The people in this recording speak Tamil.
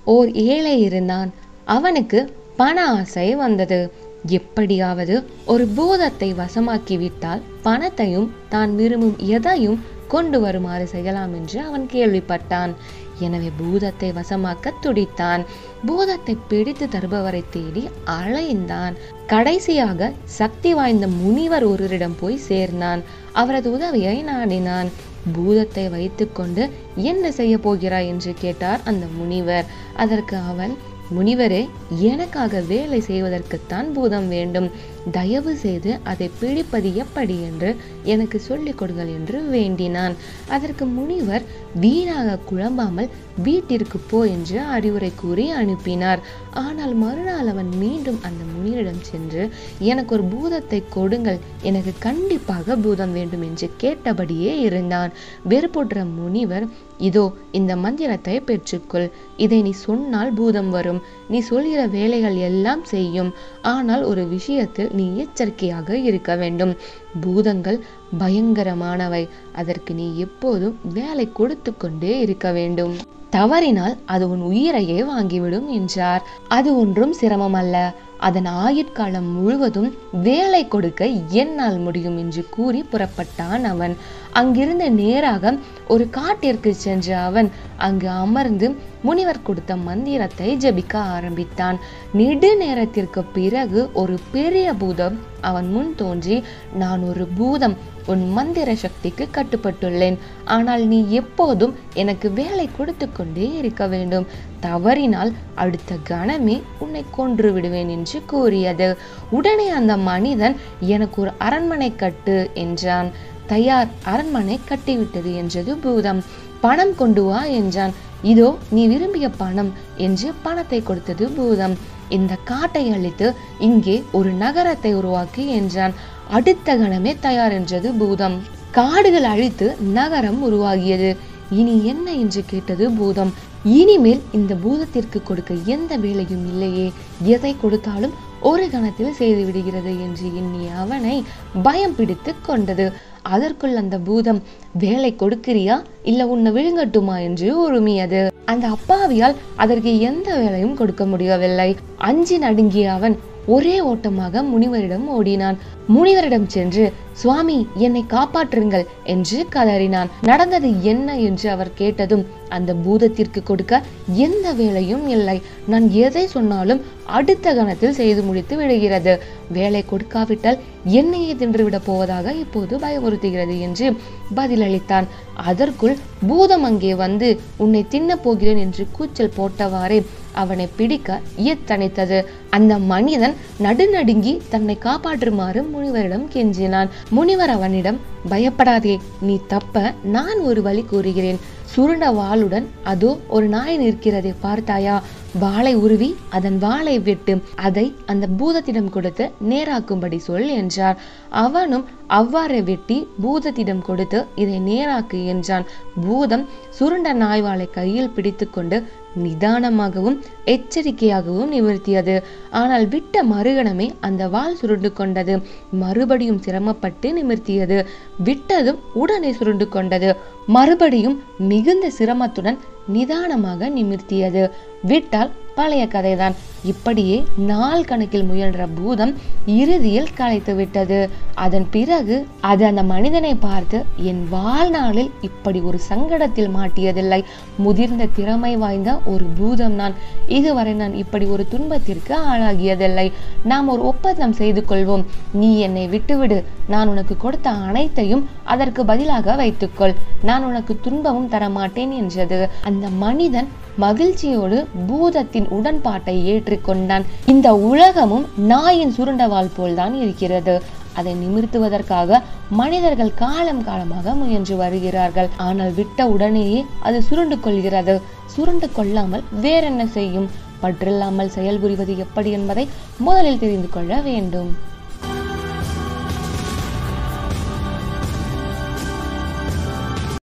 ஓர் ஏழை இருந்தான் அவனுக்கு பண ஆசை வந்தது எப்படியாவது ஒரு பூதத்தை வசமாக்கி விட்டால் பணத்தையும் தான் விரும்பும் எதையும் கொண்டு வருமாறு செய்யலாம் என்று அவன் கேள்விப்பட்டான் எனவே பூதத்தை வசமாக்க துடித்தான் பூதத்தை பிடித்து தருபவரை தேடி அலைந்தான் கடைசியாக சக்தி வாய்ந்த முனிவர் ஒருவரிடம் போய் சேர்ந்தான் அவரது உதவியை நாடினான் பூதத்தை வைத்துக்கொண்டு என்ன செய்ய போகிறாய் என்று கேட்டார் அந்த முனிவர் அதற்கு அவன் முனிவரே எனக்காக வேலை செய்வதற்குத்தான் பூதம் வேண்டும் தயவு செய்து அதை பிடிப்பது எப்படி என்று எனக்கு சொல்லிக் கொடுங்கள் என்று வேண்டினான் அதற்கு முனிவர் வீணாக குழம்பாமல் வீட்டிற்கு போ என்று அறிவுரை கூறி அனுப்பினார் ஆனால் மறுநாள் அவன் மீண்டும் அந்த முனிவரிடம் சென்று எனக்கு ஒரு பூதத்தை கொடுங்கள் எனக்கு கண்டிப்பாக பூதம் வேண்டும் என்று கேட்டபடியே இருந்தான் வெறுப்புற்ற முனிவர் இதோ இந்த மந்திரத்தை பெற்றுக்கொள் இதை நீ சொன்னால் பூதம் வரும் நீ சொல்கிற வேலைகள் எல்லாம் செய்யும் ஆனால் ஒரு விஷயத்தில் நீ எச்சரிக்கையாக இருக்க வேண்டும் பூதங்கள் பயங்கரமானவை அதற்கு நீ எப்போதும் வேலை கொடுத்து கொண்டே இருக்க வேண்டும் தவறினால் அது உன் உயிரையே வாங்கிவிடும் என்றார் அது ஒன்றும் சிரமம் அல்ல அதன் ஆயுட்காலம் முழுவதும் வேலை கொடுக்க என்னால் முடியும் என்று கூறி புறப்பட்டான் அவன் அங்கிருந்து நேராக ஒரு காட்டிற்கு சென்ற அவன் அங்கு அமர்ந்து முனிவர் கொடுத்த மந்திரத்தை ஜபிக்க ஆரம்பித்தான் நெடு நேரத்திற்கு பிறகு ஒரு பெரிய பூதம் அவன் முன் தோன்றி நான் ஒரு பூதம் உன் மந்திர சக்திக்கு கட்டுப்பட்டுள்ளேன் ஆனால் நீ எப்போதும் எனக்கு வேலை கொடுத்து கொண்டே இருக்க வேண்டும் தவறினால் அடுத்த கணமே உன்னை கொன்று விடுவேன் என்று கூறியது உடனே அந்த மனிதன் எனக்கு ஒரு அரண்மனை கட்டு என்றான் தயார் அரண்மனை கட்டிவிட்டது என்றது பூதம் பணம் கொண்டு வா என்றான் இதோ நீ விரும்பிய பணம் என்று பணத்தை கொடுத்தது பூதம் இந்த காட்டை அழித்து இங்கே ஒரு நகரத்தை உருவாக்கி என்றான் அடுத்த கணமே தயார் என்றது பூதம் காடுகள் அழித்து நகரம் உருவாகியது இனி என்ன என்று கேட்டது பூதம் இனிமேல் இந்த பூதத்திற்கு கொடுக்க எந்த வேலையும் இல்லையே எதை கொடுத்தாலும் ஒரு கணத்தில் செய்து விடுகிறது என்று எண்ணிய அவனை பயம் பிடித்து கொண்டது அதற்குள் அந்த பூதம் வேலை கொடுக்கிறியா இல்ல உன்னை விழுங்கட்டுமா என்று உருமியது அந்த அப்பாவியால் அதற்கு எந்த வேலையும் கொடுக்க முடியவில்லை அஞ்சி நடுங்கிய அவன் ஒரே ஓட்டமாக முனிவரிடம் ஓடினான் முனிவரிடம் சென்று சுவாமி என்னை காப்பாற்றுங்கள் என்று கதறினான் நடந்தது என்ன என்று அவர் கேட்டதும் அந்த பூதத்திற்கு கொடுக்க எந்த வேலையும் இல்லை நான் எதை சொன்னாலும் அடுத்த கணத்தில் செய்து முடித்து விடுகிறது வேலை கொடுக்காவிட்டால் என்னையே தின்றுவிட போவதாக இப்போது பயமுறுத்துகிறது என்று பதிலளித்தான் அதற்குள் பூதம் அங்கே வந்து உன்னை தின்னப் போகிறேன் என்று கூச்சல் போட்டவாறே அவனை பிடிக்க இயத்தனைத்தது அந்த மனிதன் நடுநடுங்கி தன்னை காப்பாற்றுமாறு முனிவரிடம் கெஞ்சினான் முனிவர் அவனிடம் பயப்படாதே நீ தப்ப நான் ஒரு வழி கூறுகிறேன் சுருண்ட வாளுடன் அதோ ஒரு நாய் நிற்கிறதை பார்த்தாயா வாளை உருவி அதன் வாளை வெட்டு அதை அந்த பூதத்திடம் கொடுத்து நேராக்கும்படி சொல் என்றார் அவனும் அவ்வாறே வெட்டி பூதத்திடம் கொடுத்து இதை நேராக்கு என்றான் பூதம் சுருண்ட நாய்வாளை கையில் பிடித்துக்கொண்டு நிதானமாகவும் எச்சரிக்கையாகவும் நிமிர்த்தியது ஆனால் விட்ட மறுகணமே அந்த வாள் சுருண்டு கொண்டது மறுபடியும் சிரமப்பட்டு நிமிர்த்தியது விட்டதும் உடனே சுருண்டு கொண்டது மறுபடியும் மிகுந்த சிரமத்துடன் நிதானமாக நிமிர்த்தியது விட்டால் பழைய கதைதான் இப்படியே நாள் கணக்கில் முயன்ற பூதம் இறுதியில் களைத்து விட்டது அதன் பிறகு அது அந்த மனிதனை பார்த்து என் வாழ்நாளில் இப்படி ஒரு சங்கடத்தில் மாட்டியதில்லை முதிர்ந்த திறமை வாய்ந்த ஒரு பூதம் நான் இதுவரை நான் இப்படி ஒரு துன்பத்திற்கு ஆளாகியதில்லை நாம் ஒரு ஒப்பந்தம் செய்து கொள்வோம் நீ என்னை விட்டுவிடு நான் உனக்கு கொடுத்த அனைத்தையும் அதற்கு பதிலாக வைத்துக்கொள் நான் உனக்கு துன்பமும் தரமாட்டேன் என்றது அந்த மனிதன் மகிழ்ச்சியோடு பூதத்தின் உடன்பாட்டை ஏற்றுக்கொண்டான் இந்த உலகமும் நாயின் சுருண்டவாள் போல்தான் இருக்கிறது அதை நிமிர்த்துவதற்காக மனிதர்கள் காலம் காலமாக முயன்று வருகிறார்கள் ஆனால் விட்ட உடனேயே அது சுருண்டு கொள்கிறது சுருண்டு கொள்ளாமல் வேறென்ன செய்யும் பற்றில்லாமல் செயல்புரிவது எப்படி என்பதை முதலில் தெரிந்து கொள்ள வேண்டும்